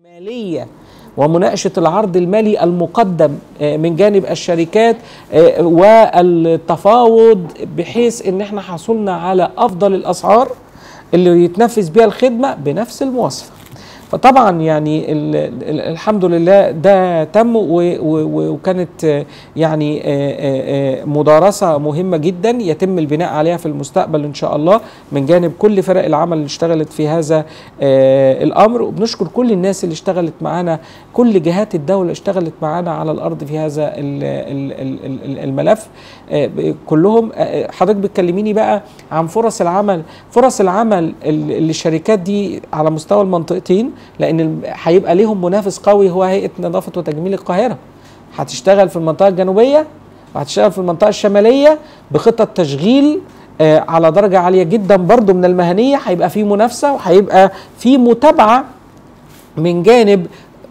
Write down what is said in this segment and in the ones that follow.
مالية ومناقشة العرض المالي المقدم آه، من جانب الشركات آه، والتفاوض بحيث ان احنا حصلنا على افضل الاسعار اللي يتنفذ بيها الخدمة بنفس المواصفة فطبعا يعني ال ال الحمد لله ده تم و- و- وكانت آه، يعني آه، آه، آه، مدارسة مهمة جدا يتم البناء عليها في المستقبل إن شاء الله من جانب كل فرق العمل اللي اشتغلت في هذا آه، الأمر وبنشكر كل الناس اللي اشتغلت معانا كل جهات الدولة اشتغلت معانا على الأرض في هذا ال- ال- ال- ال- الملف آه، ب- كلهم آه، حضرتك بتكلميني بقى عن فرص العمل فرص العمل ال- اللي الشركات دي على مستوى المنطقتين لان الم- هيبقى ليهم منافس قوي هو هيئه نظافه وتجميل القاهره هتشتغل في المنطقه الجنوبيه وهتشتغل في المنطقه الشماليه بخطط تشغيل آه، على درجه عاليه جدا برضو من المهنيه هيبقى في منافسه وهيبقى في متابعه من جانب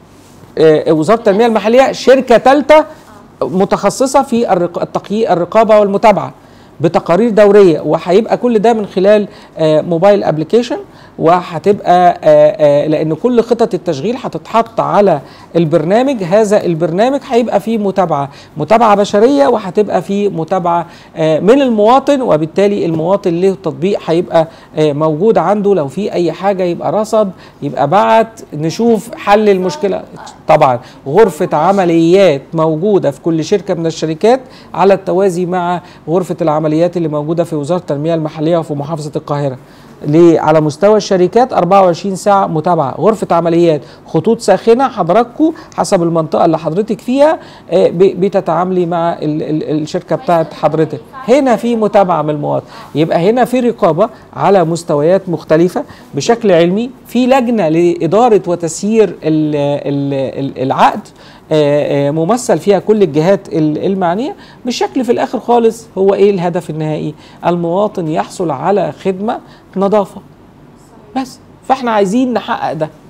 آه، وزاره التنميه المحليه شركه ثالثه متخصصه في الرق- التقييم الرقابه والمتابعه بتقارير دوريه وهيبقى كل ده من خلال آه، موبايل ابلكيشن وهتبقى آه، آه، لان كل خطط التشغيل هتتحط على البرنامج هذا البرنامج هيبقى فيه متابعه متابعه بشريه وهتبقى فيه متابعه آه، من المواطن وبالتالي المواطن له تطبيق هيبقى آه، موجود عنده لو في اي حاجه يبقى رصد يبقى بعت نشوف حل المشكله طبعا غرفه عمليات موجوده في كل شركه من الشركات على التوازي مع غرفه العمليات اللي موجوده في وزاره التنميه المحليه وفي محافظه القاهره ليه؟ على مستوى الشركات 24 ساعة متابعة غرفة عمليات خطوط ساخنة حضراتكم حسب المنطقة اللي حضرتك فيها آه، ب- بتتعاملي مع ال ال الشركة بتاعت حضرتك هنا في متابعة من المواطن يبقى هنا في رقابة على مستويات مختلفة بشكل علمي في لجنة لإدارة وتسيير ال ال ال العقد آه، آه، ممثل فيها كل الجهات ال- المعنيه بالشكل في الاخر خالص هو ايه الهدف النهائي المواطن يحصل على خدمه نظافه بس فاحنا عايزين نحقق ده